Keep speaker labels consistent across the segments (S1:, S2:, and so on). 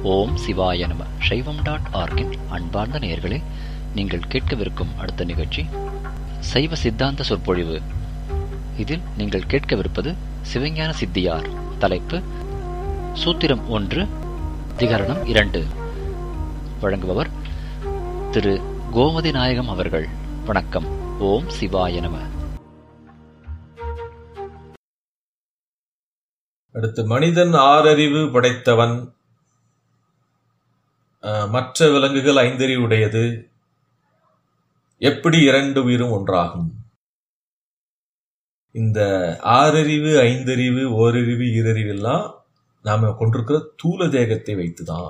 S1: ஓம் சிவாய நம சைவம் டாட் ஆர்கின் அன்பார்ந்த நேயர்களே நீங்கள் கேட்கவிருக்கும் அடுத்த நிகழ்ச்சி சைவ சித்தாந்த சொற்பொழிவு இதில் நீங்கள் கேட்கவிருப்பது சிவஞான சித்தியார் தலைப்பு சூத்திரம் ஒன்று திகரணம் இரண்டு வழங்குபவர் திரு கோமதி நாயகம் அவர்கள் வணக்கம் ஓம் சிவாய நம
S2: அடுத்து மனிதன் ஆறறிவு படைத்தவன் அஹ், மற்ற விலங்குகள் ஐந்தறிவு உடையது எப்படி இரண்டு உயிரும் ஒன்றாகும் இந்த ஆறறிவு ஐந்தறிவு ஓரறிவு ஈரறிவு எல்லாம் நாம கொண்டிருக்கிற தூல தேகத்தை வைத்துதான்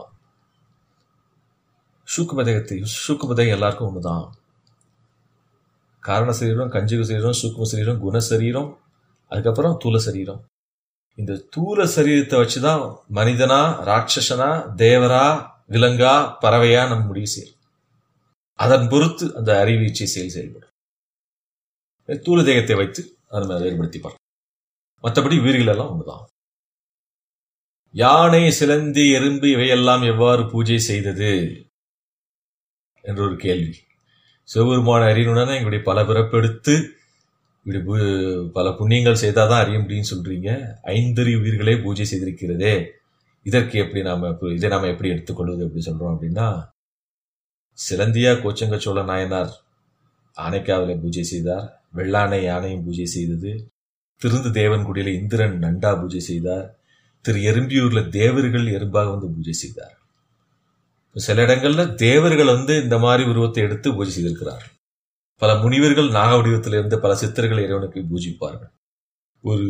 S2: சூக்கும தேகத்தை சூக்கும தேகம் எல்லாருக்கும் ஒண்ணுதான் காரண சரீரம் கஞ்சுக சரீரம் சூக்கும சரீரம் குண சரீரம் அதுக்கப்புறம் தூல சரீரம் இந்த தூல சரீரத்தை வச்சுதான் மனிதனா ராட்சசனா தேவரா விலங்கா பறவையா நம்ம முடிவு செய்யறோம் அதன் பொறுத்து அந்த அறிவீச்சை செயல் செயல்படும் தூல தேகத்தை வைத்து அதை நம்ம வேறுபடுத்தி பார்க்கலாம் மற்றபடி உயிர்கள் எல்லாம் ஒண்ணுதான் யானை சிலந்தி எறும்பு இவையெல்லாம் எவ்வாறு பூஜை செய்தது என்ற ஒரு கேள்வி சிவபெருமான அறியணும்னா எங்களுடைய பல பிறப்பெடுத்து இப்படி பு- பல புண்ணியங்கள் செய்தாதான் அறிய முடியும்னு சொல்றீங்க ஐந்தறிவு உயிர்களே பூஜை செய்திருக்கிறதே இதற்கு எப்படி நாம இப்ப இதை நாம எப்படி எடுத்துக்கொள்வது எப்படி சொல்றோம் அப்படின்னா சிலந்தியா கோச்சங்க சோழ நாயனார் ஆனைக்காவில பூஜை செய்தார் வெள்ளானை யானையும் பூஜை செய்தது திருந்து தேவன்குடியில இந்திரன் நண்டா பூஜை செய்தார் திரு எறும்பியூர்ல தேவர்கள் எறும்பாக வந்து பூஜை செய்தார் இப்ப சில இடங்கள்ல தேவர்கள் வந்து இந்த மாதிரி உருவத்தை எடுத்து பூஜை செய்திருக்கிறார் பல முனிவர்கள் நாக வடிவத்தில் இருந்த பல சித்தர்கள் இறைவனுக்கு பூஜிப்பார்கள் ஒரு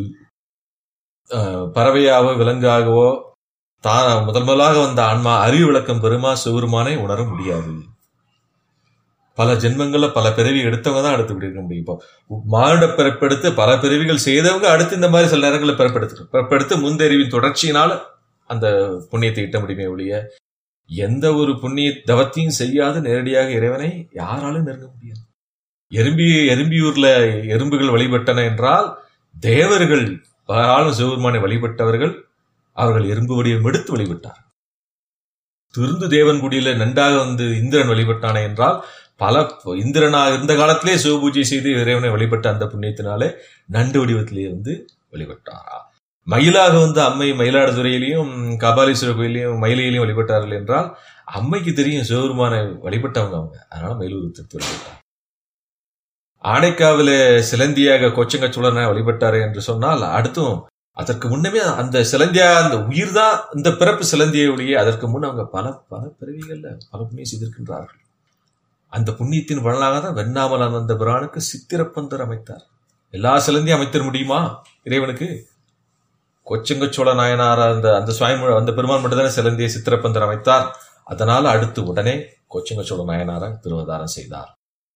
S2: அஹ், பறவையாவோ விலங்காகவோ தான் முதல் முதலாக வந்த ஆன்மா அறிவு விளக்கம் பெருமா சிவருமானை உணர முடியாது பல ஜென்மங்கள்ல பல பிறவி எடுத்தவங்க தான் அடுத்து இப்படி இருக்க முடியும் இப்போ மானுட பிறப்பெடுத்து பல பிறவிகள் செய்தவங்க அடுத்து இந்த மாதிரி சில நேரங்களில் பிறப்பெடுத்து பிறப்பெடுத்து முந்தறிவின் தொடர்ச்சியினால அந்த புண்ணியத்தை ஈட்ட முடியுமே ஒழிய எந்த ஒரு புண்ணிய தவத்தையும் செய்யாது நேரடியாக இறைவனை யாராலும் நெருங்க முடியாது எறும்பி எறும்பியூர்ல எறும்புகள் வழிபட்டன என்றால் தேவர்கள் பலகாலம் சிவபெருமானை வழிபட்டவர்கள் அவர்கள் எறும்பு வடிவம் எடுத்து வழிபட்டார் திருந்து தேவன்குடியில நன்றாக வந்து இந்திரன் வழிபட்டானே என்றால் பல இந்திரனாக இருந்த காலத்திலே சிவபூஜை செய்து இறைவனை வழிபட்ட அந்த புண்ணியத்தினாலே நண்டு வடிவத்திலே வந்து வழிபட்டாரா மயிலாக வந்து அம்மை மயிலாடுதுறையிலையும் கபாலீஸ்வரர் கோயிலையும் மயிலையிலையும் வழிபட்டார்கள் என்றால் அம்மைக்கு தெரியும் சிவபெருமானை வழிபட்டவங்க அவங்க அதனால மயிலூர் திருத்து வழிபட்டார் ஆனைக்காவில சிலந்தியாக கோச்சங்கச்சோழனை வழிபட்டாரு என்று சொன்னால் அடுத்தும் அதற்கு முன்னமே அந்த சிலந்தியா அந்த உயிர் தான் இந்த பிறப்பு சிலந்தியுடைய அதற்கு முன் அவங்க பல பல பிறவிகள்ல பல புண்ணியம் செய்திருக்கின்றார்கள் அந்த புண்ணியத்தின் பலனாக தான் வெண்ணாமல் அந்த பிரானுக்கு சித்திரப்பந்தர் அமைத்தார் எல்லா சிலந்தியும் அமைத்திட முடியுமா இறைவனுக்கு கொச்சங்கச்சோழ நாயனார் அந்த அந்த சுவாமி அந்த பெருமான் மட்டும்தானே சிலந்தியை சித்திரப்பந்தர் அமைத்தார் அதனால அடுத்து உடனே கொச்சங்கச்சோழ நாயனாரை திருவதாரம் செய்தார்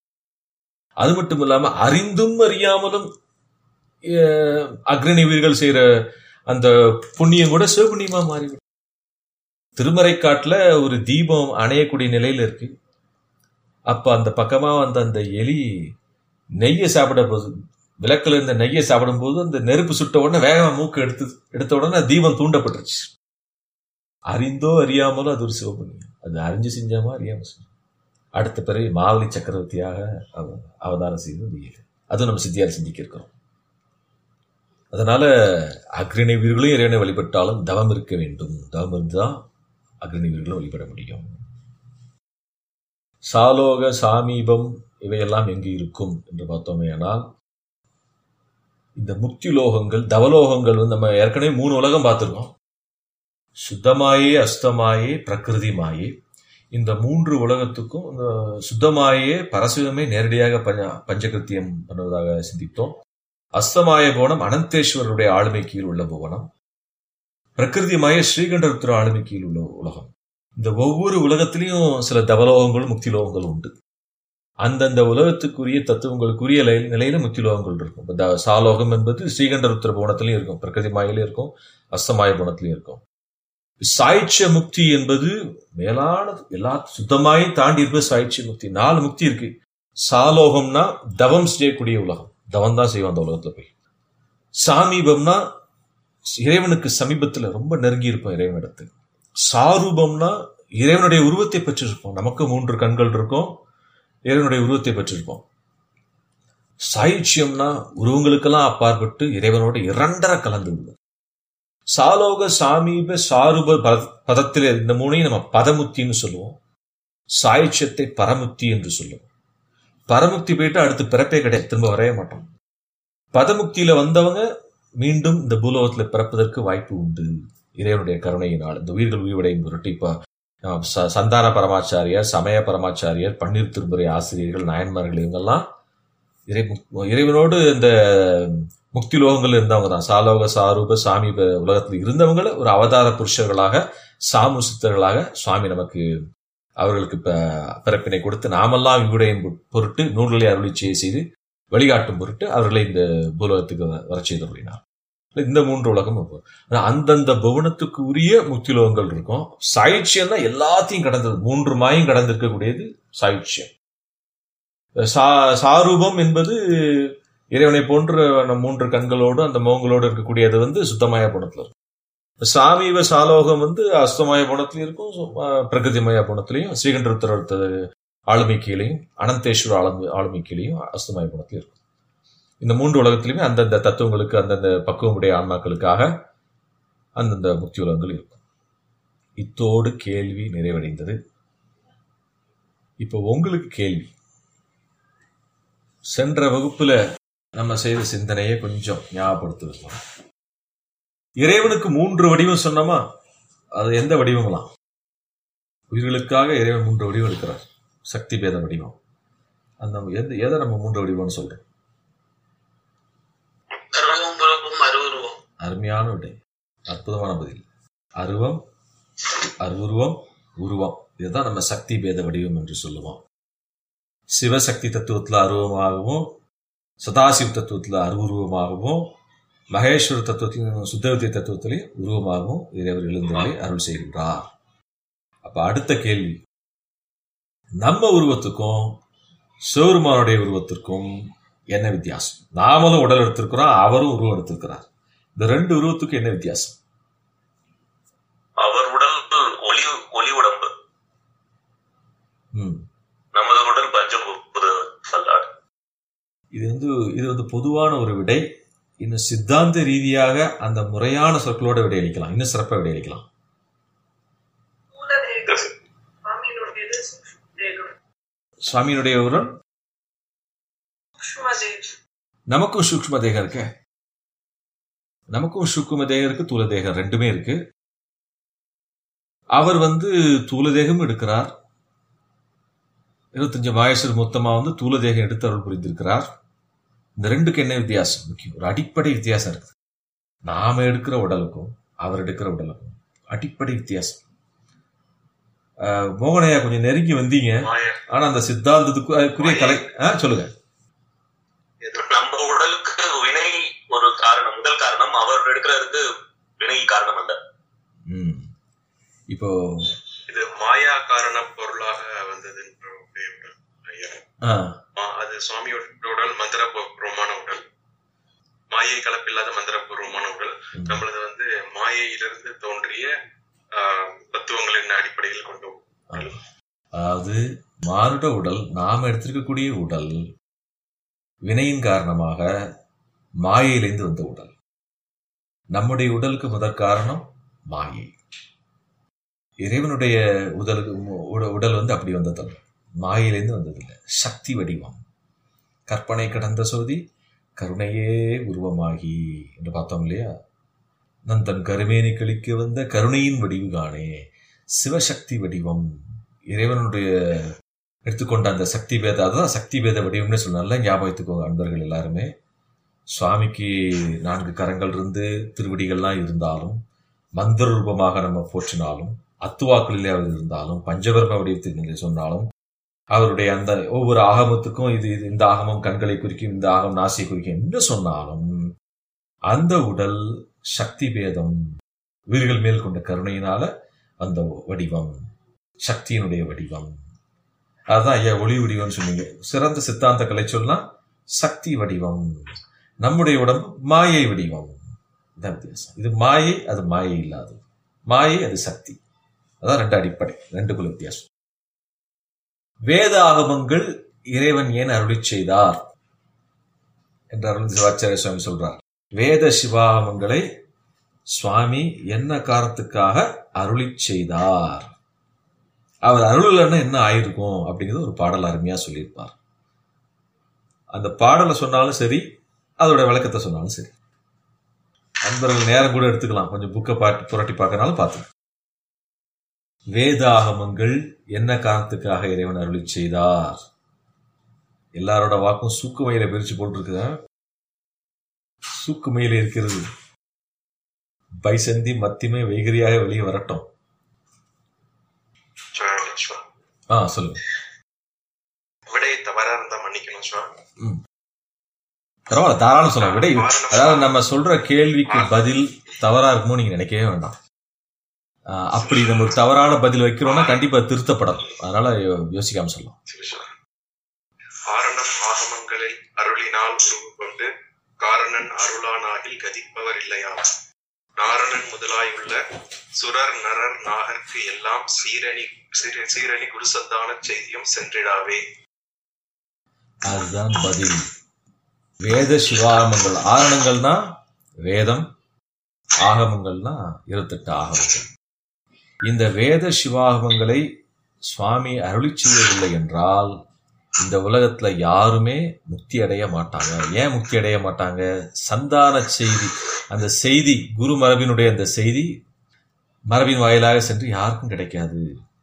S2: அது மட்டும் இல்லாம அறிந்தும் அறியாமலும் அஹ், அக்ரணி வீர்கள் செய்யற அந்த புண்ணியம் கூட சிவபுண்ணியமா மாறிவிடும் திருமறைக்காட்டுல ஒரு தீபம் அணையக்கூடிய நிலையில இருக்கு அப்ப அந்த பக்கமா வந்த அந்த எலி நெய்யை சாப்பிட போது விளக்குல இருந்த நெய்யை சாப்பிடும்போது அந்த நெருப்பு சுட்ட உடனே வேகமா மூக்கு எடுத்து எடுத்த உடனே தீபம் தூண்டப்பட்டுருச்சு அறிந்தோ அறியாமலோ அது ஒரு சிவபுண்ணியம் அது அறிஞ்சு செஞ்சாமா அறியாம செஞ்சோமா. அடுத்த பிறகு மாவலி சக்கரவர்த்தியாக அவ- அவதாரம் செய்து முடியல அதுவும் நம்ம சித்தியார் சிந்திக்க இருக்கிறோம் அதனால அக்ரணி வீரர்களும் இறைவனை வழிபட்டாலும் தவம் இருக்க வேண்டும் தவம் இருந்துதான் அக்ரணி வீரர்களும் வழிபட முடியும் சாலோக சாமீபம் இவையெல்லாம் எங்கு இருக்கும் என்று பார்த்தோமேயானால் இந்த முக்தி லோகங்கள் தவலோகங்கள் வந்து நம்ம ஏற்கனவே மூணு உலகம் பார்த்திருக்கோம் சுத்தமாயே அஸ்தமாயே பிரகிருதி மாயே இந்த மூன்று உலகத்துக்கும் இந்த சுத்தமாயே பரசிவமே நேரடியாக பஞ்ச பஞ்சகிருத்தியம் பண்ணுவதாக சிந்தித்தோம் அஸ்தமாய புவனம் அனந்தேஸ்வரருடைய ஆளுமை கீழ் உள்ள புவனம் பிரகிருதிமாய ஸ்ரீகண்டருத்திர ஆளுமை கீழ் உள்ள உலகம் இந்த ஒவ்வொரு உலகத்திலையும் சில தவலோகங்களும் முக்தி லோகங்களும் உண்டு அந்தந்த உலகத்துக்குரிய தத்துவங்களுக்குரிய நிலை- நிலையில முக்தி லோகங்கள் இருக்கும் இப்ப த- சாலோகம் என்பது ஸ்ரீகண்டருத்திர புவனத்திலையும் இருக்கும் பிரகிருதி மாயிலையும் இருக்கும் அஸ்தமாய புவனத்திலையும் இருக்கும் சாய்ச்சிய முக்தி என்பது மேலானது எல்லா சுத்தமாய் தாண்டி இருப்பது சாய்ச்சிய முக்தி நாலு முக்தி இருக்கு சாலோகம்னா தவம் செய்யக்கூடிய உலகம் தவம் தான் செய்வோம் அந்த உலகத்துல போய் சாமீபம்னா இறைவனுக்கு சமீபத்துல ரொம்ப நெருங்கி இருப்போம் இறைவனிடத்து சாரூபம்னா இறைவனுடைய உருவத்தை பெற்றிருப்போம் நமக்கு மூன்று கண்கள் இருக்கும் இறைவனுடைய உருவத்தை பெற்றிருப்போம் சாயுச்சியம்னா உருவங்களுக்கெல்லாம் அப்பாற்பட்டு இறைவனோட இரண்டரை கலந்து உள்ளது சாலோக சாமீப சாரூப பத- பதத்தில் இந்த மூணையும் நம்ம பதமுத்தின்னு சொல்லுவோம் சாயுச்சியத்தை பரமுத்தி என்று சொல்லுவோம் பரமுக்தி போயிட்டு அடுத்து பிறப்பே கிடையாது திரும்ப வரவே மாட்டோம் பதமுக்தியில வந்தவங்க மீண்டும் இந்த பூலோகத்துல பிறப்பதற்கு வாய்ப்பு உண்டு இறைவனுடைய கருணையினால் இந்த உயிர்கள் உயிர்வடையும் பொருட்டு இப்ப அஹ், ச- சந்தான பரமாச்சாரியர் சமய பரமாச்சாரியர் பன்னீர் திருமுறை ஆசிரியர்கள் நாயன்மார்கள் இவங்கெல்லாம் இறை இறைவனோடு இந்த முக்தி லோகங்கள் இருந்தவங்க தான் சாலோக சாரூப சாமீப உலகத்தில் இருந்தவங்கள ஒரு அவதார புருஷர்களாக சாமு சித்தர்களாக சுவாமி நமக்கு அவர்களுக்கு இப்ப பிறப்பினை கொடுத்து நாமெல்லாம் இவ்வுடையின் பொருட்டு நூல்களை அருளி செய்து வழிகாட்டும் பொருட்டு அவர்களை இந்த பூலோகத்துக்கு வ- வரச் செய்துள்ளினார் இந்த மூன்று உலகம் இருக்கும். ஆனா அந்தந்த புவனத்துக்கு உரிய முக்திலோகங்கள் இருக்கும் சாயுச்சியம் தான் எல்லாத்தையும் கடந்தது மூன்று மாயும் கடந்திருக்கக்கூடியது சாயுச்சியம் சா சாரூபம் என்பது இறைவனை போன்ற நம் மூன்று கண்களோடு அந்த மோங்களோடு இருக்கக்கூடியது வந்து சுத்தமய குணத்துல இருக்கும் சாமீப சாலோகம் வந்து அஸ்தமய குணத்திலையும் இருக்கும் சு- அஹ் பிரகிருதிமய குணத்திலையும் ஸ்ரீகண்டருத்தர் ஆளுமை கீழையும் அனந்தேஸ்வர ஆளுமை ஆளுமை கீழையும் அஸ்தமய குணத்திலையும் இருக்கும் இந்த மூன்று உலகத்திலுமே அந்தந்த தத்துவங்களுக்கு அந்தந்த பக்குவமுடைய ஆன்மாக்களுக்காக அந்தந்த முக்தி உலகங்கள் இருக்கும் இத்தோடு கேள்வி நிறைவடைந்தது இப்போ உங்களுக்கு கேள்வி சென்ற வகுப்புல நம்ம செய்த சிந்தனையை கொஞ்சம் ஞாபகப்படுத்துவோம் இறைவனுக்கு மூன்று வடிவம் சொன்னோமா அது எந்த வடிவங்களாம் உயிர்களுக்காக இறைவன் மூன்று வடிவம் எடுக்கிறார் சக்தி பேத வடிவம் அந்த எந்த எதை நம்ம மூன்று வடிவம்னு சொல்றோம்
S3: அருவம் புறவும் அருவுருவம்
S2: அருமையான விடை அற்புதமான பதில் அருவம் அருவுருவம் உருவம் இதுதான் நம்ம சக்தி பேத வடிவம் என்று சொல்லுவோம் சிவசக்தி தத்துவத்தில் அருவமாகவும் சதாசிவ தத்துவத்தில் அருவுருவமாகவும் மகேஸ்வர தத்துவத்திலும் சுத்தவத்திய தத்துவத்திலையும் உருவமாகவும் இறைவர் எழுந்தவரை அருள் செய்கின்றார் அப்ப அடுத்த கேள்வி நம்ம உருவத்துக்கும் சிவருமானுடைய உருவத்திற்கும் என்ன வித்தியாசம் நாமளும் உடல் எடுத்திருக்கிறோம் அவரும் உருவம் எடுத்திருக்கிறார் இந்த ரெண்டு உருவத்துக்கும் என்ன வித்தியாசம்
S3: அவர் உடல் ஒளி ஒளி உடம்பு
S2: ம்
S3: நமது உடல் பஞ்சபூத பல்லாடு
S2: இது வந்து இது வந்து பொதுவான ஒரு விடை இன்னும் சித்தாந்த ரீதியாக அந்த முறையான சொற்களோட விடையளிக்கலாம் இன்னும் சிறப்பாக விடையளிக்கலாம்
S4: சுவாமியினுடையது தேகம்
S2: சுவாமியினுடைய உடல்
S4: சூக்ஷ்மதேவ்
S2: நமக்கும் சூக்ஷ்ம தேகம் இருக்கு நமக்கும் சூக்ஷ்ம தேகம் இருக்கு தூல தேகம் ரெண்டுமே இருக்கு அவர் வந்து தூல தேகம் எடுக்கிறார் இருபத்தஞ்சு வயசு மொத்தமா வந்து தூல தேகம் எடுத்து அருள் புரிந்திருக்கிறார் இந்த ரெண்டுக்கு என்ன வித்தியாசம் முக்கியம் ஒரு அடிப்படை வித்தியாசம் இருக்குது நாம எடுக்கிற உடலுக்கும் அவர் எடுக்கிற உடலுக்கும் அடிப்படை வித்தியாசம் ஆஹ் மோகனையா கொஞ்சம் நெருங்கி வந்தீங்க
S3: மாய
S2: ஆனா அந்த சித்தாந்தத்துக்கு அதுக்குரிய கலை ஆ, சொல்லுங்க
S3: நம்ம உடலுக்கு வினை ஒரு காரணம் முதல் காரணம் அவர் எடுக்கிறதுக்கு வினை காரணம் அல்ல
S2: ம் இப்போ
S5: இது மாயா காரண பொருளாக வந்தது உடல் ஐயா
S2: ஆ
S5: மா- அது சுவாமியோட உடல் மந்திரபூர்வமான உடல் மாயை கலப்பில்லாத மந்திரபூர்வமான உடல்
S2: ம்.
S5: நம்மளது வந்து மாயையிலிருந்து தோன்றிய ஆஹ், தத்துவங்களின் அடிப்படையில் கொண்டு உடல்.
S2: அதாவது மானுட உடல் நாம் எடுத்திருக்கக்கூடிய உடல் வினையின் காரணமாக மாயையிலிருந்து வந்த உடல் நம்முடைய உடலுக்கு முதற் காரணம் மாயை இறைவனுடைய உடலுக்கு உட- உடல் வந்து அப்படி வந்ததல்ல மாயையிலிருந்து வந்ததில்லை சக்தி வடிவம் கற்பனை கடந்த சோதி கருணையே உருவமாகி என்று பார்த்தோம் இல்லையா நன் தன் கருமேனி கழிக்க வந்த கருணையின் வடிவு காணே சிவசக்தி வடிவம் இறைவனுடைய எடுத்துக்கொண்ட அந்த சக்தி பேத அதுதான் சக்தி பேத வடிவம்னு சொல்லி நல்லா ஞாபகம் வைத்துக்கோங்க அன்பர்கள் எல்லாருமே சுவாமிக்கு நான்கு கரங்கள் இருந்து திருவடிகள்லாம் இருந்தாலும் மந்திர ரூபமாக நம்ம போற்றினாலும் அத்துவாக்களிலே அவர் இருந்தாலும் பஞ்சவர்ம வடிவத்தில் சொன்னாலும் அவருடைய அந்த ஒவ்வொரு ஆகமத்துக்கும் இது இது இந்த ஆகமம் கண்களை குறிக்கும் இந்த ஆகம் நாசியை குறிக்கும் என்று சொன்னாலும் அந்த உடல் சக்தி பேதம் உயிர்கள் மேல் கொண்ட கருணையினால அந்த வடிவம் சக்தியினுடைய வடிவம் அதுதான் ஐயா ஒளி வடிவம்னு சொன்னீங்க சிறந்த சித்தாந்த கலை சொல்லலாம் சக்தி வடிவம் நம்முடைய உடம்பு மாயை வடிவம் இதான் வித்தியாசம் இது மாயை அது மாயை இல்லாதது மாயை அது சக்தி அதான் ரெண்டு அடிப்படை ரெண்டுக்குள்ள வித்தியாசம் வேத ஆகமங்கள் இறைவன் ஏன் அருளிச் செய்தார் என்று அருள் சிவாச்சாரிய சுவாமி சொல்றார் வேத சிவாகமங்களை சுவாமி என்ன காரணத்துக்காக அருளிச் செய்தார் அவர் அருளன்னா என்ன ஆயிருக்கும் அப்படிங்கிறது ஒரு பாடல் அருமையா சொல்லியிருப்பார் அந்த பாடலை சொன்னாலும் சரி அதோட விளக்கத்தை சொன்னாலும் சரி நண்பர்கள் நேரம் கூட எடுத்துக்கலாம் கொஞ்சம் புக்கை பாட்டு புரட்டி பார்க்கறனாலும் பார்த்து வேதாகமங்கள் என்ன காரணத்துக்காக இறைவன் அருளி செய்தார் எல்லாரோட வாக்கும் சூக்குமையில பிரிச்சு போட்டிருக்குதா சூக்குமையில இருக்கிறது பைசந்தி மத்தியமே வைகரியாக வெளியே வரட்டும்
S5: சுவாமி சுவா
S2: ஆ சொல்லுங்க
S5: விடை தவறா இருந்தா மன்னிக்கணும் சுவா
S2: பரவாயில்ல தாராளம் சொல்லலாம் விட அதாவது நம்ம சொல்ற கேள்விக்கு பதில் தவறா இருக்குமோ நீங்க நினைக்கவே வேண்டாம் ஆஹ் அப்படி நம்ம ஒரு தவறான பதில் வைக்கிறோம்னா கண்டிப்பா திருத்தப்படும் அதனால யோ- யோசிக்காம சொல்லலாம்
S5: சரி சுவா காரணம் ஆகமங்களை அருளினால் உருவு கொண்டு காரணன் அருளானாகில் கதிப்பவர் இல்லையா நாரணன் முதலாயுள்ள சுரர் நரர் நாகர்க்கு எல்லாம் சீரணி சீர- சீரணி குருசந்தான செய்தியும் சென்றிடாவே
S2: அதுதான் பதில் வேத சிவாகமங்கள் ஆரணங்கள்னா வேதம் ஆகமங்கள்னா இருபத்தெட்டு ஆகமங்கள் இந்த வேத சிவாகமங்களை சுவாமி அருளி செய்யவில்லை என்றால் இந்த உலகத்துல யாருமே முக்தி அடைய மாட்டாங்க ஏன் முக்தி அடைய மாட்டாங்க சந்தான செய்தி அந்த செய்தி குரு மரபினுடைய அந்த செய்தி மரபின் வாயிலாக சென்று யாருக்கும் கிடைக்காது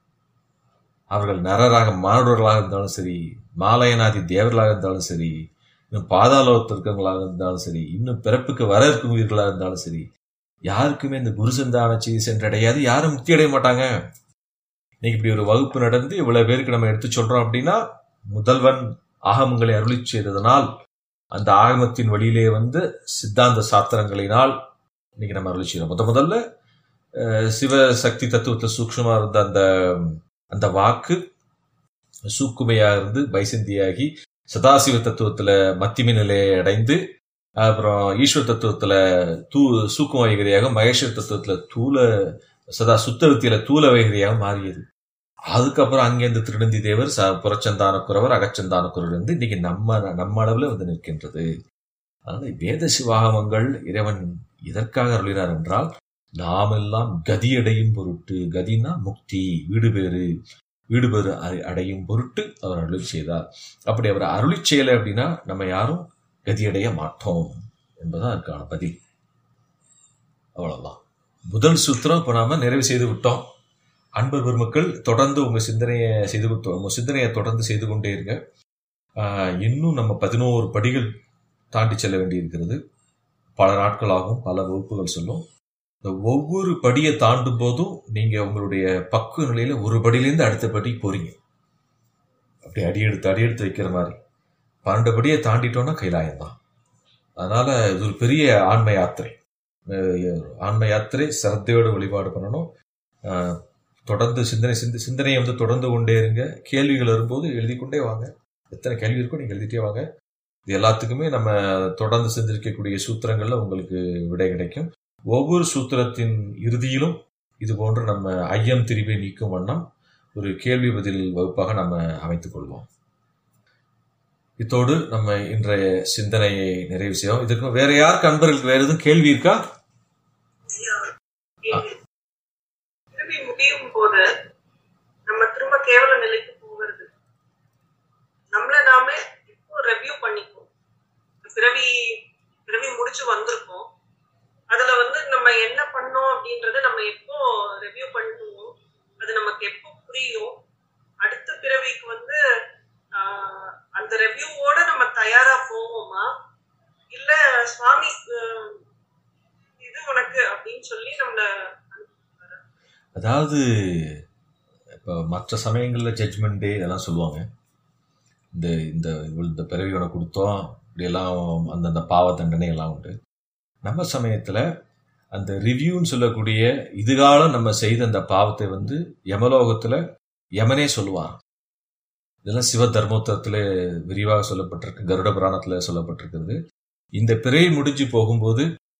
S2: அவர்கள் நரராக மானுடர்களாக இருந்தாலும் சரி மாலயனாதி தேவர்களாக இருந்தாலும் சரி இன்னும் பாதாளத்தில் இருக்கவங்களாக இருந்தாலும் சரி இன்னும் பிறப்புக்கு வர இருக்கும் உயிர்களாக இருந்தாலும் சரி யாருக்குமே இந்த குரு சந்தான செய்தி சென்றடையாது யாரும் முக்தி அடைய மாட்டாங்க இன்னைக்கு இப்படி ஒரு வகுப்பு நடந்து இவ்வளவு பேருக்கு நம்ம எடுத்து சொல்றோம் அப்படின்னா முதல்வன் ஆகமங்களை அருளி செய்ததனால் அந்த ஆகமத்தின் வழியிலே வந்து சித்தாந்த சாஸ்திரங்களினால் இன்னைக்கு நம்ம அருளி செய்யறோம் முத முதல்ல அஹ், சிவ சக்தி தத்துவத்தை சூக்ஷ்மமா இருந்த அந்த அந்த வாக்கு சூக்குமையா இருந்து பைசந்தியாகி சதாசிவ தத்துவத்துல மத்தியம நிலையை அடைந்து அப்புறம் ஈஸ்வர தத்துவத்துல தூ சூக்கும வைகரியாக மகேஸ்வர தத்துவத்துல தூல சதா சுத்த வித்தியில தூல வைகரியாக மாறியது அதுக்கப்புறம் அங்கேருந்து திருநந்தி தேவர் ச புறச்சந்தான குறவர் அகச்சந்தான குறவர் இருந்து இன்னைக்கு நம்ம நம்ம அளவுல வந்து நிற்கின்றது அதனால வேத சிவாகமங்கள் இறைவன் எதற்காக அருளினார் என்றால் நாமெல்லாம் கதியடையும் பொருட்டு கதினா முக்தி வீடு பேறு வீடு பேறு அடை- அடையும் பொருட்டு அவர் அருளி செய்தார் அப்படி அவர் அருளி செய்யலை அப்படின்னா நம்ம யாரும் கதியடைய மாட்டோம் என்பதுதான் அதுக்கான பதில் அவ்வளவுதான் முதல் சூத்திரம் இப்போ நாம நிறைவு செய்து விட்டோம் அன்பர் பெருமக்கள் தொடர்ந்து உங்க சிந்தனையை செய்து விட்டு- உங்க சிந்தனையை தொடர்ந்து செய்து கொண்டே இருங்க ஆஹ், இன்னும் நம்ம பதினோரு படிகள் தாண்டி செல்ல வேண்டியிருக்கிறது பல நாட்களாகும் பல வகுப்புகள் சொல்லும் இந்த ஒவ்வொரு படியை தாண்டும் போதும் நீங்க உங்களுடைய பக்குவ நிலையில ஒரு படியிலேருந்து அடுத்த படி போறீங்க அப்படி அடி எடுத்து அடி எடுத்து வைக்கிற மாதிரி பன்னெண்டு படியை தாண்டிட்டோம்னா கைலாயம் தான் அதனால இது ஒரு பெரிய ஆன்ம யாத்திரை அஹ் ஆன்ம யாத்திரை சிரத்தையோடு வழிபாடு பண்ணணும் அஹ் தொடர்ந்து சிந்தனை சிந்த சிந்தனையை வந்து தொடர்ந்து கொண்டே இருங்க கேள்விகள் வரும்போது எழுதி கொண்டே வாங்க எத்தனை கேள்வி இருக்கோ நீங்க எழுதிட்டே வாங்க இது எல்லாத்துக்குமே நம்ம தொடர்ந்து சிந்திக்கக்கூடிய சூத்திரங்கள்ல உங்களுக்கு விடை கிடைக்கும் ஒவ்வொரு சூத்திரத்தின் இறுதியிலும் இது போன்று நம்ம ஐயம் திரிவை நீக்கும் வண்ணம் ஒரு கேள்வி பதில் வகுப்பாக நம்ம அமைத்துக் கொள்வோம் இத்தோடு நம்ம இன்றைய சிந்தனையை நிறைவு செய்வோம் இதுக்கு வேற யாருக்கு அன்பர்களுக்கு வேற எதுவும் கேள்வி இருக்கா
S4: திரும்பி முடியும் போது நம்ம திரும்ப கேவல நிலைக்கு போகிறது நம்மள நாமே இப்போ ரெவ்யூ பண்ணிக்குவோம் பிறவி பிறவி முடிச்சு வந்திருக்கோம் அதுல வந்து நம்ம என்ன பண்ணோம் அப்படின்றத நம்ம எப்போ ரெவ்யூ பண்ணுவோம் அது நமக்கு எப்போ புரியும் அடுத்த பிறவிக்கு வந்து ஆஹ், அந்த ரெவ்யூவோட நம்ம தயாரா போவோமா இல்ல சுவாமி ஆஹ், இது உனக்கு அப்படின்னு சொல்லி நம்மள
S2: அதாவது இப்போ மற்ற சமயங்களில் ஜட்ஜ்மெண்ட் டே இதெல்லாம் சொல்லுவாங்க இந்த இந்த இவ்வளவு இந்த பிறவியோட கொடுத்தோம் இப்படியெல்லாம் அந்தந்த பாவ தண்டனை எல்லாம் உண்டு நம்ம சமயத்தில் அந்த ரிவ்யூன்னு சொல்லக்கூடிய இதுகாலம் நம்ம செய்த அந்த பாவத்தை வந்து யமலோகத்தில் யமனே சொல்லுவான் இதெல்லாம் சிவ தர்மோத்தரத்தில் விரிவாக சொல்லப்பட்டிருக்கு கருட புராணத்தில் சொல்லப்பட்டிருக்கிறது இந்த பிறை முடிஞ்சு போகும்போது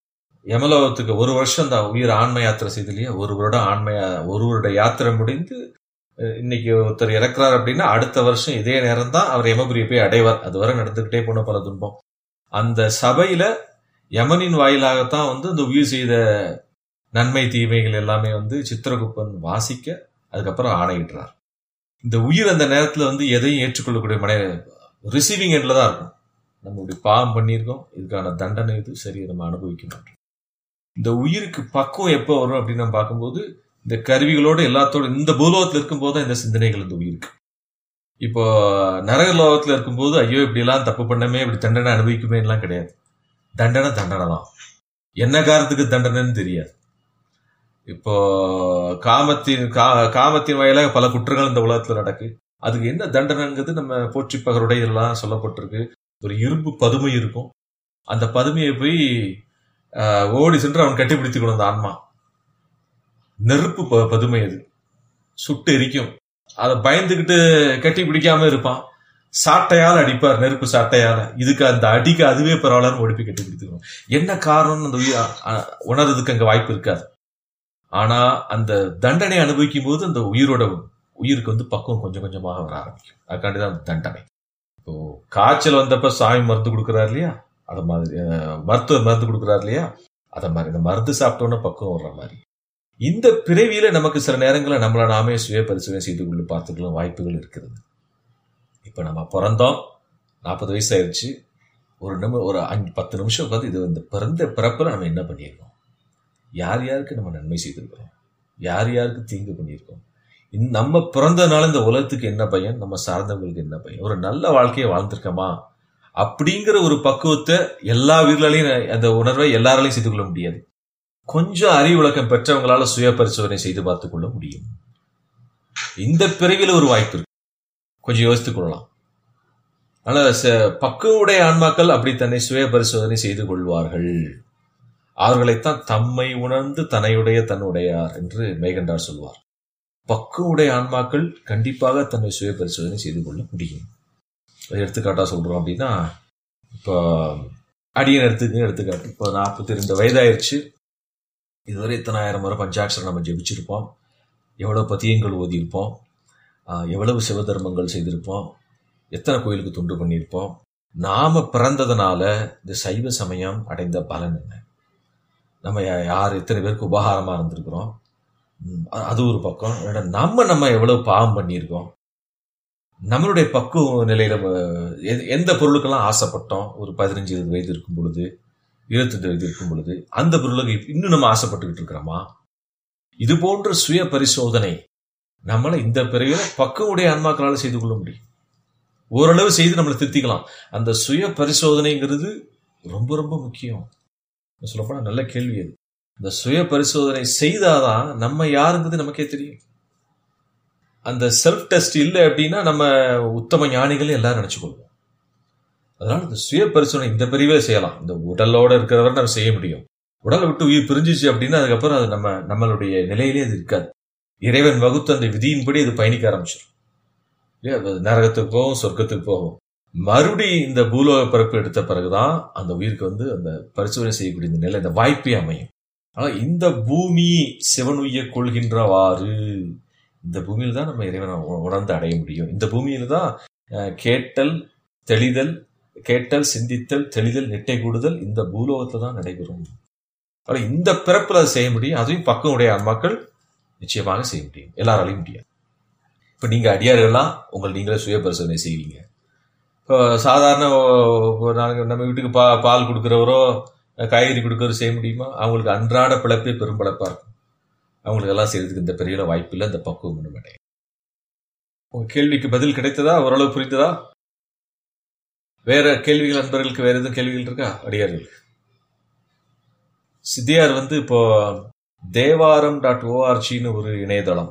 S2: யமலோகத்துக்கு ஒரு வருஷம் தான் உயிர் ஆன்ம யாத்திரை செய்து இல்லையா ஒரு வருடம் ஆன்ம யா- ஒரு வருட யாத்திரை முடிந்து அஹ், இன்னைக்கு ஒருத்தர் இறக்குறார் அப்படின்னா அடுத்த வருஷம் இதே நேரம் தான் அவர் யமபுரியை போய் அடைவார் அதுவரை நடந்துகிட்டே போன பல துன்பம் அந்த சபையில யமனின் வாயிலாகத்தான் வந்து அந்த உயிர் செய்த நன்மை தீமைகள் எல்லாமே வந்து சித்திரகுப்தன் வாசிக்க அதுக்கப்புறம் ஆணையிடுறார் இந்த உயிர் அந்த நேரத்துல வந்து எதையும் ஏற்றுக்கொள்ளக்கூடிய மன ரிசீவிங் எண்ட்ல தான் இருக்கும் நம்ம இப்படி பாவம் பண்ணியிருக்கோம் இதுக்கான தண்டனை இது சரி நம்ம அனுபவிக்கணும் இந்த உயிருக்கு பக்குவம் எப்போ வரும் அப்படின்னு நம்ம பார்க்கும்போது இந்த கருவிகளோட எல்லாத்தோட இந்த பூலோகத்துல இருக்கும்போது தான் இந்த சிந்தனைகள் இந்த உயிருக்கு இப்போ நரக லோகத்துல இருக்கும்போது ஐயோ இப்படி எல்லாம் தப்பு பண்ணமே இப்படி தண்டனை அனுபவிக்குமே எல்லாம் கிடையாது தண்டனை தண்டனை தான் என்ன காரணத்துக்கு தண்டனைன்னு தெரியாது இப்போ காமத்தின் கா- காமத்தின் வாயிலாக பல குற்றங்கள் இந்த உலகத்துல நடக்கு அதுக்கு என்ன தண்டனைங்கிறது நம்ம போற்றி பகருடைய இதெல்லாம் சொல்லப்பட்டிருக்கு ஒரு இரும்பு பதுமை இருக்கும் அந்த பதுமையை போய் ஆஹ், ஓடி சென்று அவன் கட்டிப்பிடித்துக்கணும் அந்த ஆன்மா நெருப்பு ப- பதுமை அது சுட்டு எரிக்கும் அதை பயந்துகிட்டு கட்டி பிடிக்காம இருப்பான் சாட்டையால் அடிப்பார் நெருப்பு சாட்டையால இதுக்கு அந்த அடிக்கு அதுவே பரவாயில்லன்னு ஓடி போய் கட்டி பிடித்துக்கணும் என்ன காரணம்னு அந்த உயிர் அ- உணர்றதுக்கு அங்க வாய்ப்பு இருக்காது ஆனா அந்த தண்டனை அனுபவிக்கும் போது அந்த உயிரோட உயிருக்கு வந்து பக்குவம் கொஞ்சம் கொஞ்சமாக வர ஆரம்பிக்கும் அதுக்காண்டி தான் தண்டனை இப்போ காய்ச்சல் வந்தப்ப சாமி மருந்து கொடுக்குறாரு இல்லையா அத மாதிரி அஹ், மருத்துவர் மருந்து கொடுக்குறாரு இல்லையா அத மாதிரி இந்த மருந்து சாப்பிட்டோன்னே பக்குவம் வர்ற மாதிரி இந்த பிறவியில நமக்கு சில நேரங்களில் நம்மளை நாமே சுய பரிசோதனை செய்து கொண்டு பார்த்துக்கலாம் வாய்ப்புகள் இருக்கிறது இப்ப நம்ம பிறந்தோம் நாற்பது வயசு ஆயிடுச்சு ஒரு நிமி ஒரு அஞ்சு பத்து நிமிஷம் உட்காந்து இது இந்த பிறந்த பிறப்புல நம்ம என்ன பண்ணியிருக்கோம் யார் யாருக்கு நம்ம நன்மை செய்திருக்கிறோம் யார் யாருக்கு தீங்கு பண்ணியிருக்கோம் இந்த- நம்ம பிறந்ததுனால இந்த உலகத்துக்கு என்ன பயன் நம்ம சார்ந்தவங்களுக்கு என்ன பயன் ஒரு நல்ல வாழ்க்கையை வாழ்ந்திருக்கோமா அப்படிங்கிற ஒரு பக்குவத்தை எல்லா வீரர்களையும் அந்த உணர்வை எல்லாராலையும் செய்து கொள்ள முடியாது கொஞ்சம் அறிவு விளக்கம் பெற்றவங்களால சுய பரிசோதனை செய்து பார்த்துக் கொள்ள முடியும் இந்த பிறவில ஒரு வாய்ப்பு இருக்கு கொஞ்சம் யோசித்துக் கொள்ளலாம் அதனால ச- பக்குவடைய ஆன்மாக்கள் அப்படி தன்னை சுய பரிசோதனை செய்து கொள்வார்கள் அவர்களைத்தான் தம்மை உணர்ந்து தன்னையுடைய தன்னுடையார் என்று மேகண்டார் சொல்வார் பக்குவடைய ஆன்மாக்கள் கண்டிப்பாக தன்னை சுய பரிசோதனை செய்து கொள்ள முடியும் ஒரு எடுத்துக்காட்டா சொல்றோம் அப்படின்னா இப்போ அடியன் எடுத்துக்கு எடுத்துக்காட்டு இப்போ நாற்பத்தி ரெண்டு வயதாயிருச்சு இதுவரை இத்தனாயிரம் முறை பஞ்சாட்சரம் நம்ம ஜெபிச்சிருப்போம் எவ்வளவு பதியங்கள் ஓதியிருப்போம் ஆஹ் எவ்வளவு சிவதர்மங்கள் செய்திருப்போம் எத்தனை கோயிலுக்கு துண்டு பண்ணியிருப்போம் நாம பிறந்ததுனால இந்த சைவ சமயம் அடைந்த பலன் என்ன நம்ம யா- யார் எத்தனை பேருக்கு உபகாரமா இருந்திருக்கிறோம் ம், அ- அது ஒரு பக்கம் ரெண்டா, நம்ம நம்ம எவ்வளவு பாவம் பண்ணியிருக்கோம் நம்மளுடைய பக்குவ நிலையில அஹ், எ- எந்த பொருளுக்கெல்லாம் ஆசைப்பட்டோம் ஒரு பதினஞ்சு இருபது வயது இருக்கும் பொழுது இருபத்தெட்டு வயது இருக்கும் பொழுது அந்த பொருளுக்கு இன்னும் நம்ம ஆசைப்பட்டுக்கிட்டு இருக்கிறோமா இது போன்ற சுய பரிசோதனை நம்மளை இந்த பிறவில பக்குவடைய ஆன்மாக்களால் செய்து கொள்ள முடியும் ஓரளவு செய்து நம்மளை திருத்திக்கலாம் அந்த சுய பரிசோதனைங்கிறது ரொம்ப ரொம்ப முக்கியம் சொல்லப்போனா நல்ல கேள்வி அது இந்த சுய பரிசோதனை செய்தாதான் நம்ம யாருங்கிறது நமக்கே தெரியும் அந்த செல்ஃப் டெஸ்ட் இல்லை அப்படின்னா நம்ம உத்தம ஞானிகள் எல்லாரும் நினைச்சுக்கொள்வோம் அதனால இந்த சுய பரிசோதனை இந்த பிரிவே செய்யலாம் இந்த உடலோட இருக்கிறவரை நம்ம செய்ய முடியும் உடலை விட்டு உயிர் பிரிஞ்சிச்சு அப்படின்னா அதுக்கப்புறம் அது நம்ம நம்மளுடைய நிலையிலே அது இருக்காது இறைவன் வகுத்த அந்த விதியின்படி இது பயணிக்க ஆரம்பிச்சிடும் இல்லையா அது நரகத்துக்கு போகும் சொர்க்கத்துக்கு போகும் மறுபடி இந்த பூலோக பிறப்பு எடுத்த பிறகுதான் அந்த உயிருக்கு வந்து அந்த பரிசோதனை செய்யக்கூடிய இந்த நிலை இந்த வாய்ப்பே அமையும் ஆனா இந்த பூமி சிவன் உய்ய கொள்கின்றவாறு இந்த பூமியில தான் நம்ம இறைவனை உ- உணர்ந்து அடைய முடியும் இந்த பூமியில தான் அஹ், கேட்டல் தெளிதல் கேட்டல் சிந்தித்தல் தெளிதல் நிட்டை கூடுதல் இந்த பூலோகத்துல தான் நடைபெறும் ஆனா இந்த பிறப்புல அதை செய்ய முடியும் அதுவும் பக்கம் உடைய ஆன்மாக்கள் நிச்சயமாக செய்ய முடியும் எல்லாராலையும் முடியாது இப்ப நீங்க அடியார்கள்லாம் உங்கள் நீங்களே சுய பரிசோதனை செய்வீங்க இப்போ சாதாரண ஓ- இப்போ நாங்க நம்ம வீட்டுக்கு பா பால் கொடுக்குறவரோ காய்கறி கொடுக்கறவரோ செய்ய முடியுமா அவங்களுக்கு அன்றாட பிழைப்பே பெரும் பிழைப்பா இருக்கும் அவங்களுக்கு எல்லாம் செய்யறதுக்கு இந்த பெரிய வாய்ப்பு இல்லை இந்த பக்குவம் ஒன்றும் கிடையாது உங்க கேள்விக்கு பதில் கிடைத்ததா ஓரளவு புரிந்ததா வேற கேள்விகள் நண்பர்களுக்கு வேற எதுவும் கேள்விகள் இருக்கா அடியார்கள் சித்தியார் வந்து இப்போ தேவாரம் டாட் ஓஆர்ஜின்னு ஒரு இணையதளம்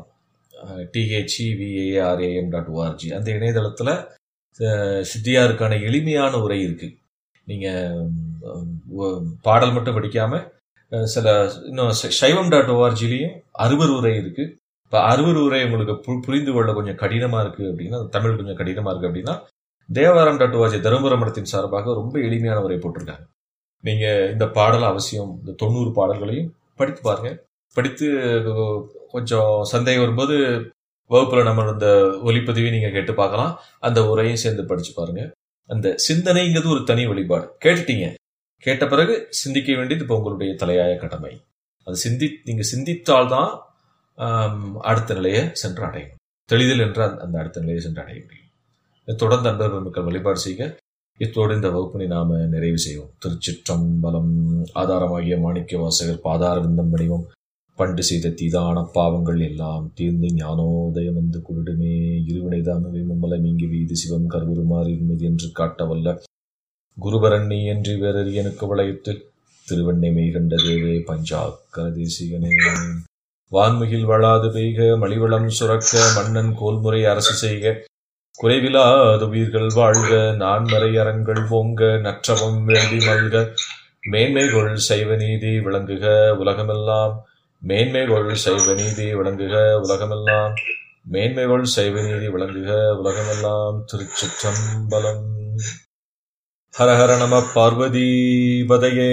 S2: டிஹெச்இவிஏஆர்ஏஎம் டாட் ஓஆர்ஜி அந்த இணையதளத்துல அஹ், சித்தியாருக்கான எளிமையான உரை இருக்கு நீங்க உம், உம், பாடல் மட்டும் படிக்காம அஹ், சில இன்னும் ச- சைவம் டாட் ஓஆர்ஜிலையும் அறுவர் உரை இருக்கு இப்போ அறுவர் உரை உங்களுக்கு பு- புரிந்து கொள்ள கொஞ்சம் கடினமா இருக்கு அப்படின்னா தமிழ் கொஞ்சம் கடினமா இருக்கு அப்படின்னா தேவாரம் டாட் ஓஆர்ஜி தருமபுரம் மடத்தின் சார்பாக ரொம்ப எளிமையான உரை போட்டிருக்காங்க நீங்க இந்த பாடல் அவசியம் இந்த தொண்ணூறு பாடல்களையும் படித்து பாருங்க படித்து கொஞ்சம் சந்தேகம் வரும்போது வகுப்புல நம்ம இந்த ஒலிப்பதிவையும் நீங்க கேட்டு பார்க்கலாம் அந்த உரையும் சேர்ந்து படிச்சு பாருங்க அந்த சிந்தனைங்கிறது ஒரு தனி வழிபாடு கேட்டுட்டீங்க கேட்ட பிறகு சிந்திக்க வேண்டியது இப்போ உங்களுடைய தலையாய கடமை அது சிந்தி நீங்க சிந்தித்தால்தான் ஆம், அடுத்த நிலையை சென்று அடையும் தெளிதல் என்ற அந்த- அந்த அடுத்த நிலையை சென்று அடைய முடியும் இதை தொடர்ந்து அன்பர்கள் மக்கள் வழிபாடு செய்க இத்தோடு இந்த வகுப்பினை நாம நிறைவு செய்வோம் திருச்சிற்றம்பலம் ஆதாரமாகிய மாணிக்க வாசகர் பாதார விந்தம் வடிவம் பண்டு செய்த தீதான பாவங்கள் எல்லாம் தீர்ந்து ஞானோதயம் வந்து குருடுமே இருவினை தாமவை மும்மலை மீங்கி வீது சிவம் கருவுருமாறு இருமதி என்று காட்டவல்ல குருபரன் நீ என்று வேறறியனுக்கு வளையத்து திருவண்ணை மெய்கண்ட தேவே பஞ்சாக்கர தேசிகனே வான்முகில் வளாது பெய்க மலிவளம் சுரக்க மன்னன் கோல்முறை அரசு செய்க குறைவிலாத உயிர்கள் வாழ்க நான்மறை அறங்கள் ஓங்க நற்றவம் வேண்டி மல்க மேன்மைகொள் சைவ நீதி விளங்குக உலகமெல்லாம் மேன்மைகொள் சைவ நீதி விளங்குக உலகமெல்லாம் மேன்மைகொள் சைவ நீதி விளங்குக உலகமெல்லாம் திருச்சிற்றம்பலம் ஹர ஹர நம பார்வதி பதையே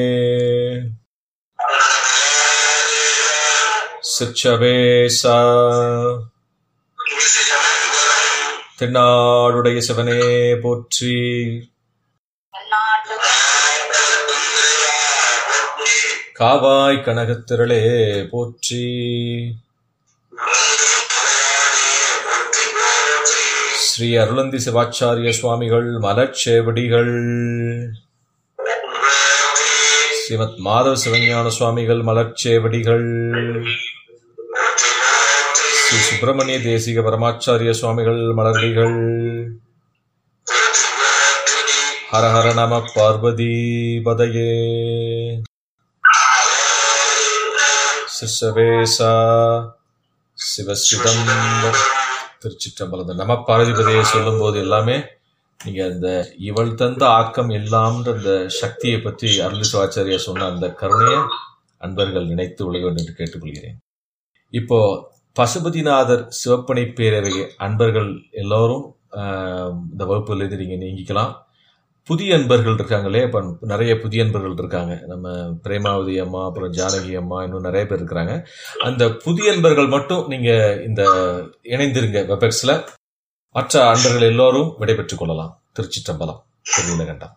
S2: சிற்றவேசா தென்னாடுடைய சிவனே போற்றி காவாய் கனகத்திரளே போற்றி ஸ்ரீ அருளந்தி சிவாச்சாரிய சுவாமிகள் மலர்ச்சேவடிகள் ஸ்ரீமத் மாதவ சிவஞான சுவாமிகள் மலர்ச்சேவடிகள் ஸ்ரீ சுப்பிரமணிய தேசிக பரமாச்சாரிய சுவாமிகள் மலர்டிகள் ஹர ஹர நம பார்வதி பதையே சிசவேசா சிவசிதம் திருச்சிற்றம்பலம் இந்த நம பார்வதிபதியை சொல்லும் போது எல்லாமே நீங்க அந்த இவள் தந்த ஆக்கம் எல்லாம்ன்ற அந்த சக்தியை பற்றி அருள் சிவாச்சாரியா சொன்ன அந்த கருணையை அன்பர்கள் நினைத்து உலக வேண்டும் என்று கேட்டுக்கொள்கிறேன் இப்போ பசுபதிநாதர் சிவப்பணி பேரவை அன்பர்கள் எல்லோரும் ஆஹ், இந்த வகுப்பிலிருந்து நீங்க நீங்கிக்கலாம் புதிய அன்பர்கள் இருக்காங்களே இப்போ நிறைய புதிய அன்பர்கள் இருக்காங்க நம்ம பிரேமாவதி அம்மா அப்புறம் ஜானகி அம்மா இன்னும் நிறைய பேர் இருக்கிறாங்க அந்த புதிய அன்பர்கள் மட்டும் நீங்க இந்த இணைந்திருங்க வெபெக்ஸ்ல மற்ற அன்பர்கள் எல்லோரும் விடைபெற்றுக் கொள்ளலாம் திருச்சிற்றம்பலம் திருநீலகண்டம்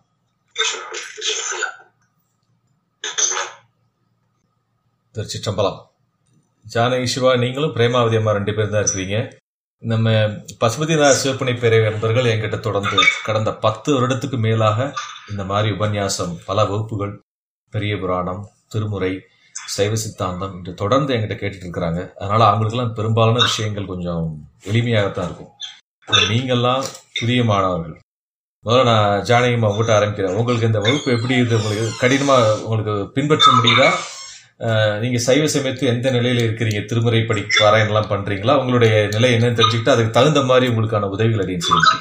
S2: திருச்சிற்றம்பலம் ஜானகி சிவா நீங்களும் பிரேமாவதி அம்மா ரெண்டு பேர் தான் இருக்கிறீங்க நம்ம பசுபதிநாத சிவப்பணி பேரவை நண்பர்கள் என்கிட்ட தொடர்ந்து கடந்த பத்து வருடத்துக்கு மேலாக இந்த மாதிரி உபன்யாசம் பல வகுப்புகள் பெரிய புராணம் திருமுறை சைவ சித்தாந்தம் என்று தொடர்ந்து என்கிட்ட கேட்டுட்டு இருக்கிறாங்க அதனால அவங்களுக்கெல்லாம் பெரும்பாலான விஷயங்கள் கொஞ்சம் எளிமையாகத்தான் இருக்கும் இப்ப நீங்கெல்லாம் புதிய மாணவர்கள் முதல்ல நான் ஜானகிமா உங்ககிட்ட ஆரம்பிக்கிறேன் உங்களுக்கு இந்த வகுப்பு எப்படி இது உங்களுக்கு கடினமா உங்களுக்கு பின்பற்ற முடியுதா அஹ், நீங்க சைவ சமயத்து எந்த நிலையில இருக்கிறீங்க திருமுறை படி பாராயணம் எல்லாம் பண்றீங்களா உங்களுடைய நிலை என்னன்னு தெரிஞ்சுக்கிட்டு அதுக்கு தகுந்த மாதிரி உங்களுக்கான உதவிகள் அப்படின்னு செய்யுங்க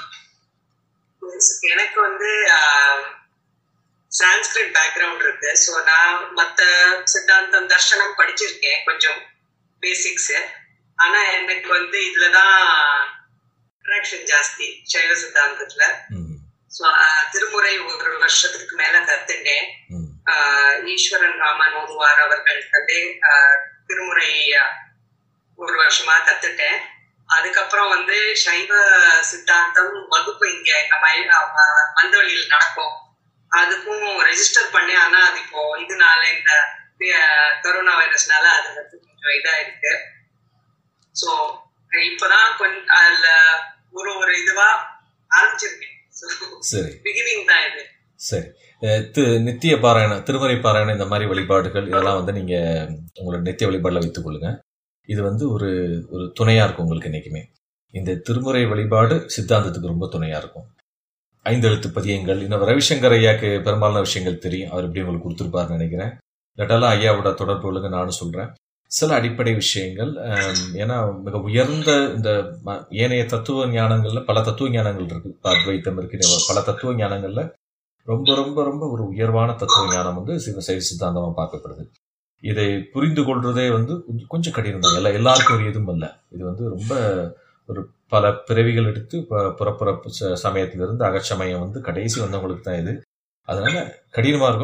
S6: எனக்கு வந்து சான்ஸ்கிரிட் பேக்ரவுண்ட் இருக்கு ஸோ நான் மத்த சித்தாந்தம் தர்ஷனம் படிச்சிருக்கேன் கொஞ்சம் பேசிக்ஸ் ஆனா எனக்கு வந்து இதுலதான் அட்ராக்ஷன் ஜாஸ்தி சைவ சித்தாந்தத்துல
S2: ம்,
S6: ஸோ திருமுறை ஒரு வருஷத்துக்கு மேல கத்துட்டேன்
S2: ம்,
S6: ஆஹ் ஈஸ்வரன் ராமன் ஓதுவார் அவர்கள் வந்து ஆஹ் திருமுறை ஆஹ் ஒரு வருஷமா கத்துட்டேன் அதுக்கப்புறம் வந்து சைவ சித்தாந்தம் வகுப்பு இங்க எங்க மயில் மந்தவழியில் நடக்கும் அதுக்கும் ரெஜிஸ்டர் பண்ணேன் ஆனா அது இப்போ இதனால இந்த ஆஹ் கொரோனா வைரஸ்னால அது வந்து கொஞ்சம் இதா இருக்கு ஸோ இப்பதான் கொஞ்சம் அதுல ஒரு ஒரு இதுவா ஆரம்பிச்சிருக்கேன்
S2: சரி
S6: பிகினிங் தான் இது
S2: சரி அஹ் தி- நித்திய பாராயணம் திருமறை பாராயணம் இந்த மாதிரி வழிபாடுகள் இதெல்லாம் வந்து நீங்க உங்களோட நித்திய வழிபாடுல வைத்துக் கொள்ளுங்க இது வந்து ஒரு ஒரு துணையா இருக்கும் உங்களுக்கு என்னைக்குமே இந்த திருமுறை வழிபாடு சித்தாந்தத்துக்கு ரொம்ப துணையா இருக்கும் ஐந்தெழுத்து பதியங்கள் இன்னும் ரவிசங்கர் ஐயாக்கு பெரும்பாலான விஷயங்கள் தெரியும் அவர் எப்படி உங்களுக்கு கொடுத்துருப்பாருன்னு நினைக்கிறேன் இல்லாட்டாலும் ஐயாவோட தொடர்பு கொள்ளுங்க நானும் சொல்றேன் சில அடிப்படை விஷயங்கள் ஆம், ஏன்னா மிக உயர்ந்த இந்த ம- ஏனைய தத்துவ ஞானங்கள்ல பல தத்துவ ஞானங்கள் இருக்கு இப்ப அத்வைத்தம் இருக்கு பல தத்துவ ஞானங்கள்ல ரொம்ப ரொம்ப ரொம்ப ஒரு உயர்வான தத்துவ ஞானம் வந்து சிவ சைவ சித்தாந்தமா பார்க்கப்படுது இதை புரிந்து கொள்றதே வந்து கொஞ்சம் கொஞ்சம் கடினம் தான் எல்லா எல்லாருக்கும் ஒரு இதுவும் அல்ல இது வந்து ரொம்ப ஒரு பல பிறவிகள் எடுத்து ப- புறப்புறப்பு ச- சமயத்திலிருந்து அகச்சமயம் வந்து கடைசி வந்தவங்களுக்கு தான் இது அதனால கடினமா இருக்கும்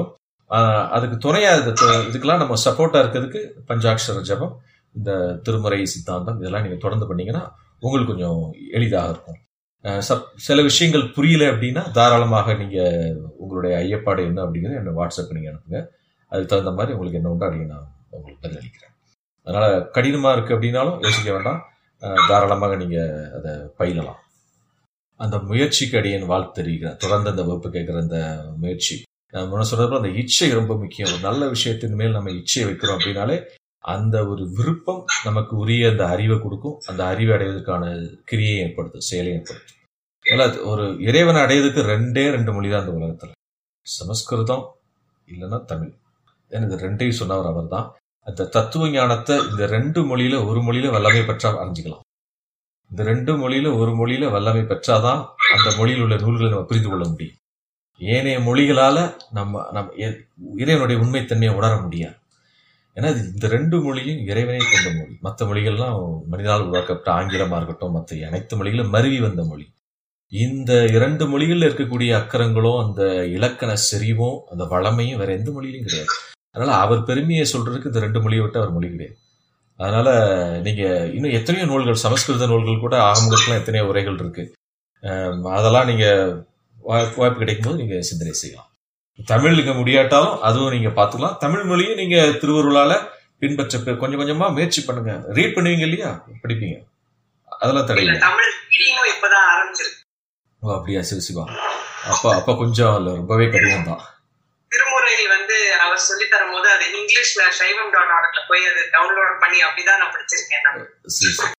S2: ஆஹ் அதுக்கு துணையா இது து- இதுக்கெல்லாம் நம்ம சப்போர்ட்டா இருக்கிறதுக்கு பஞ்சாட்சர ஜபம் இந்த திருமுறை சித்தாந்தம் இதெல்லாம் நீங்க தொடர்ந்து பண்ணீங்கன்னா உங்களுக்கு கொஞ்சம் எளிதாக இருக்கும் அஹ் சப்- சில விஷயங்கள் புரியல அப்படின்னா தாராளமாக நீங்க உங்களுடைய ஐயப்பாடு என்ன அப்படிங்கிறத என்ன வாட்ஸ்அப் நீங்க அனுப்புங்க அதுக்கு தகுந்த மாதிரி உங்களுக்கு என்ன உண்டோ அப்படிங்க நான் உங்களுக்கு பதிலளிக்கிறேன் அதனால கடினமா இருக்கு அப்படின்னாலும் யோசிக்க வேண்டாம் அஹ் தாராளமாக நீங்க அதை பயிலலாம் அந்த முயற்சிக்கு அடியேன் வாழ்த்து தெரிவிக்கிறேன் தொடர்ந்து அந்த வகுப்பு கேட்குற அந்த முயற்சி நான் முன்ன சொல்றப்ப அந்த இச்சை ரொம்ப முக்கியம் ஒரு நல்ல விஷயத்தின் மேல் நம்ம இச்சை வைக்கிறோம் அப்படின்னாலே அந்த ஒரு விருப்பம் நமக்கு உரிய அந்த அறிவை கொடுக்கும் அந்த அறிவை அடைவதற்கான கிரியை ஏற்படுத்தும் செயலை ஏற்படுத்தும் அதனால அது ஒரு இறைவனை அடைவதற்கு ரெண்டே ரெண்டு மொழி தான் இந்த உலகத்துல சமஸ்கிருதம் இல்லைன்னா தமிழ் ஏன்னா இந்த ரெண்டையும் சொன்னவர் அவர் தான் அந்த தத்துவ ஞானத்தை இந்த ரெண்டு மொழியில ஒரு மொழியில வல்லமை பெற்றா அறிஞ்சிக்கலாம் இந்த ரெண்டு மொழியில ஒரு மொழியில வல்லமை பெற்றாதான் அந்த மொழியில் உள்ள நூல்களை நம்ம புரிந்து கொள்ள முடியும் ஏனைய மொழிகளால நம்ம நம்ம எ- இறைவனுடைய உண்மைத்தன்மையை உணர முடியாது ஏன்னா இது இந்த ரெண்டு மொழியும் இறைவனை கொண்ட மொழி மற்ற மொழிகள்லாம் மனிதனால் உருவாக்கப்பட்ட ஆங்கிலமா இருக்கட்டும் மற்ற அனைத்து மொழிகளும் மருவி வந்த மொழி இந்த இரண்டு மொழிகள்ல இருக்கக்கூடிய அக்கரங்களும் அந்த இலக்கண செறிவும் அந்த வளமையும் வேற எந்த மொழியிலும் கிடையாது அதனால அவர் பெருமையை சொல்றதுக்கு இந்த ரெண்டு மொழியை விட்டு அவர் மொழி கிடையாது அதனால நீங்க இன்னும் எத்தனையோ நூல்கள் சமஸ்கிருத நூல்கள் கூட ஆகமங்களுக்குலாம் எத்தனையோ உரைகள் இருக்கு அஹ் அதெல்லாம் நீங்க வாய்ப்பு வாய்ப்பு கிடைக்கும் போது நீங்க சிந்தனை செய்யலாம் தமிழ் இங்க முடியாட்டாலும் அதுவும் நீங்க பார்த்துக்கலாம் தமிழ் மொழியும் நீங்க திருவருளால பின்பற்ற பே- கொஞ்சம் கொஞ்சமா முயற்சி பண்ணுங்க ரீட் பண்ணுவீங்க இல்லையா படிப்பீங்க அதெல்லாம்
S6: இல்ல
S2: தடையில்லை
S6: தமிழ் ரீடிங்கும் இப்பதான் ஆரம்பிச்சிருக்கு
S2: ஓ அப்படியா சிவ சிவா அப்ப அப்ப கொஞ்சம் இல்ல ரொம்பவே கடினம் தான்
S6: திருமுறை வந்து அவர் சொல்லி தரும் போது அது இங்கிலீஷ்ல சைவம் டாட் ஆர்க்ல போய் அது டவுன்லோட் பண்ணி அப்படிதான் நான் படிச்சிருக்கேன் நான்
S2: சரி சரி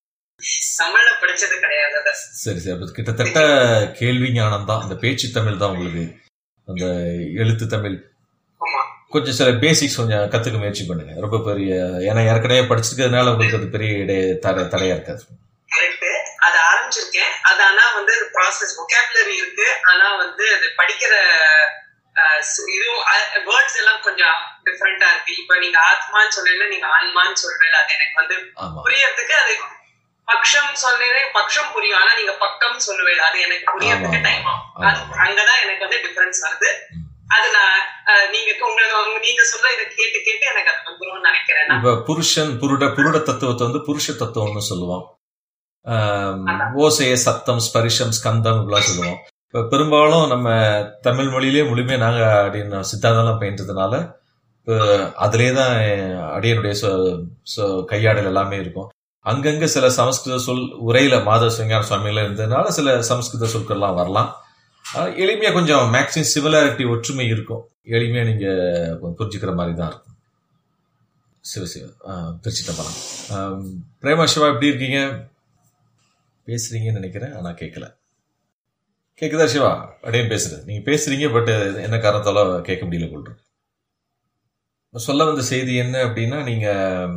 S6: தமிழ்ல படிச்சது கிடையாது அதை
S2: சரி சரி அப்ப கிட்டத்தட்ட கேள்வி ஞானம் தான் அந்த பேச்சு தமிழ் தான் உங்களுக்கு அந்த எழுத்து தமிழ்
S6: ஆமா
S2: கொஞ்சம் சில பேசிக்ஸ் கொஞ்சம் கத்துக்க முயற்சி பண்ணுங்க ரொம்ப பெரிய ஏன்னா ஏற்கனவே படிச்சிருக்கிறதுனால உங்களுக்கு அது பெரிய இடை தடை தடையா இருக்காது
S6: கரெக்ட் அது ஆரம்பிச்சிருக்கேன் அது ஆனா வந்து ப்ராசஸ் vocabulary இருக்கு ஆனா வந்து அது படிக்கிற அஹ், ஸ்- இதுவும் வேர்ட்ஸ் எல்லாம் கொஞ்சம் டிஃப்ரெண்டா இருக்கு இப்ப நீங்க ஆத்மான்னு சொல்லல நீங்க ஆன்மான்னு சொல்றீங்க அது எனக்கு வந்து
S2: ஆமா
S6: புரியறதுக்கு அது பக்ஷம் சொன்னீங்க பக்ஷம் புரியும் ஆனா நீங்க பக்கம் சொல்லுவேன் அது எனக்கு புரியறதுக்கு
S2: ஆமா,
S6: டைம் ஆகும்
S2: ஆமா,
S6: அது-
S2: ஆமா.
S6: அங்கதான் எனக்கு வந்து டிஃபரன்ஸ் வருது
S2: ம்.
S6: அது நான் அஹ், நீங்க உங்களுக்கு உங்க- நீங்க சொல்ற இதை கேட்டு கேட்டு எனக்கு அது வந்துரும்னு நினைக்கிறேன் நான்.
S2: இப்ப புருஷன் புருட புருட தத்துவத்தை வந்து புருஷ தத்துவம்னு சொல்லுவோம் ஆம், ஓசைய சத்தம் ஸ்பரிஷம் ஸ்கந்தம் இப்படிலாம் சொல்லுவோம் இப்ப பெரும்பாலும் நம்ம தமிழ் மொழியிலே முழுமையா நாங்க அப்படின்னு சித்தாந்தம்லாம் பயின்றதுனால இப்போ அதிலே தான் அடியனுடைய சொ- சொ- கையாடல் எல்லாமே இருக்கும் அங்கங்க சில சமஸ்கிருத சொல் உரையில மாதவ சிவஞான சுவாமியில இருந்ததுனால சில சமஸ்கிருத சொற்கள்லாம் வரலாம் ஆனா, எளிமையா கொஞ்சம் மேக்சிமம் சிமிலாரிட்டி ஒற்றுமை இருக்கும் எளிமையா நீங்க புரிஞ்சுக்கிற மாதிரி தான் இருக்கும் சிவ சிவ திருச்சி தம்பரம் பிரேமா சிவா எப்படி இருக்கீங்க பேசுறீங்கன்னு நினைக்கிறேன் ஆனா கேட்கல கேக்குதா சிவா அப்படின்னு பேசுறது நீங்க பேசுறீங்க பட் என்ன காரணத்தால கேட்க முடியல கொள்றேன் சொல்ல வந்த செய்தி என்ன அப்படின்னா நீங்க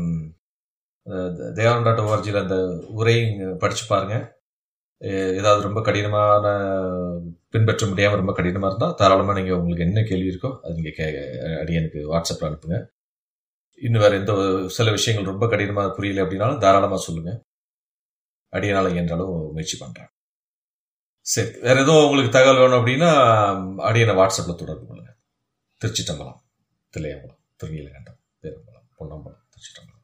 S2: தேவன் டாட் ஓஆர்ஜியில் அந்த உரை படிச்சு பாருங்க எ- ஏதாவது ரொம்ப கடினமான பின்பற்ற முடியாம ரொம்ப கடினமா இருந்தா தாராளமா நீங்க உங்களுக்கு என்ன கேள்வி இருக்கோ அது நீங்க கே அடியனுக்கு வாட்ஸ்அப்ல அனுப்புங்க இன்னும் வேற எந்த சில விஷயங்கள் ரொம்ப கடினமா புரியல அப்படின்னாலும் தாராளமா சொல்லுங்க அடியனால என்றாலும் முயற்சி பண்றேன் சரி வேற எதுவும் உங்களுக்கு தகவல் வேணும் அப்படின்னா அடியனை வாட்ஸ்அப்ல தொடர்பு கொள்ளுங்க திருச்சி தம்பலம் தில்லையம்பலம் திருநீலகண்டம் பேரம்பலம் பொன்னம்பலம் திருச்சி தம்பலம்